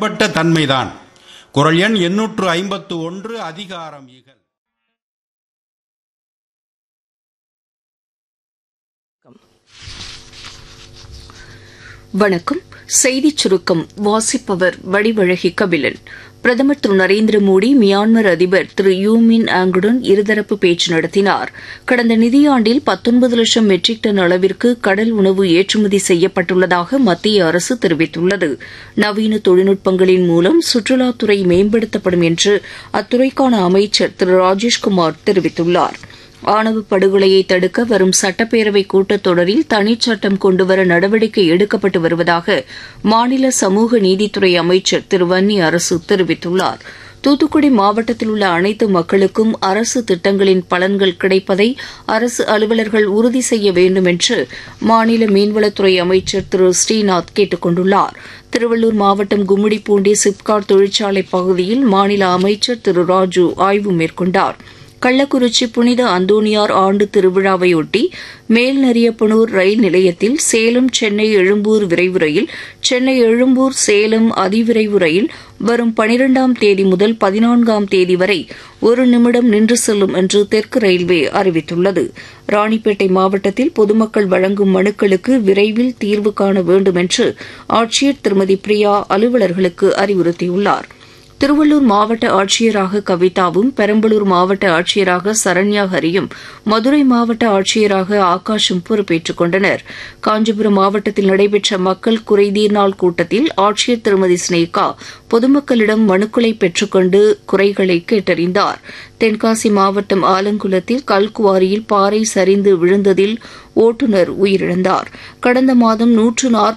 முரண்பட்ட தன்மைதான் குரல் எண் எண்ணூற்று ஐம்பத்து ஒன்று அதிகாரம் இகல் வணக்கம் செய்திச் சுருக்கம் வாசிப்பவர் வடிவழகி கபிலன் பிரதமர் திரு நரேந்திர மோடி மியான்மர் அதிபர் திரு யூ மின் ஆங்குடன் இருதரப்பு பேச்சு நடத்தினார் கடந்த நிதியாண்டில் பத்தொன்பது லட்சம் மெட்ரிக் டன் அளவிற்கு கடல் உணவு ஏற்றுமதி செய்யப்பட்டுள்ளதாக மத்திய அரசு தெரிவித்துள்ளது நவீன தொழில்நுட்பங்களின் மூலம் சுற்றுலாத்துறை மேம்படுத்தப்படும் என்று அத்துறைக்கான அமைச்சர் திரு ராஜேஷ்குமார் தெரிவித்துள்ளாா் ஆணவ படுகொலையை தடுக்க வரும் சட்டப்பேரவை கூட்டத்தொடரில் தனிச்சட்டம் கொண்டுவர நடவடிக்கை எடுக்கப்பட்டு வருவதாக மாநில சமூக நீதித்துறை அமைச்சர் திரு வன்னி அரசு தெரிவித்துள்ளார் தூத்துக்குடி மாவட்டத்தில் உள்ள அனைத்து மக்களுக்கும் அரசு திட்டங்களின் பலன்கள் கிடைப்பதை அரசு அலுவலர்கள் உறுதி செய்ய வேண்டும் என்று மாநில மீன்வளத்துறை அமைச்சர் திரு ஸ்ரீநாத் கேட்டுக் கொண்டுள்ளார் திருவள்ளூர் மாவட்டம் கும்மிடிப்பூண்டி சிப்காட் தொழிற்சாலை பகுதியில் மாநில அமைச்சர் திரு ராஜு ஆய்வு மேற்கொண்டாா் கள்ளக்குறிச்சி புனித அந்தோனியார் ஆண்டு திருவிழாவையொட்டி மேல்நரியப்பனூர் ரயில் நிலையத்தில் சேலம் சென்னை எழும்பூர் விரைவு ரயில் சென்னை எழும்பூர் சேலம் அதிவிரைவு ரயில் வரும் பனிரெண்டாம் தேதி முதல் பதினான்காம் தேதி வரை ஒரு நிமிடம் நின்று செல்லும் என்று தெற்கு ரயில்வே அறிவித்துள்ளது ராணிப்பேட்டை மாவட்டத்தில் பொதுமக்கள் வழங்கும் மனுக்களுக்கு விரைவில் தீர்வு காண வேண்டும் என்று ஆட்சியர் திருமதி பிரியா அலுவலர்களுக்கு அறிவுறுத்தியுள்ளாா் திருவள்ளூர் மாவட்ட ஆட்சியராக கவிதாவும் பெரம்பலூர் மாவட்ட ஆட்சியராக சரண்யா ஹரியும் மதுரை மாவட்ட ஆட்சியராக ஆகாஷும் பொறுப்பேற்றுக் கொண்டனர் காஞ்சிபுரம் மாவட்டத்தில் நடைபெற்ற மக்கள் குறைதீர் நாள் கூட்டத்தில் ஆட்சியர் திருமதி ஸ்னேகா பொதுமக்களிடம் மனுக்களை பெற்றுக்கொண்டு குறைகளை கேட்டறிந்தார் தென்காசி மாவட்டம் ஆலங்குளத்தில் கல்குவாரியில் பாறை சரிந்து விழுந்ததில் ஓட்டுநர் உயிரிழந்தார் கடந்த மாதம் நூற்று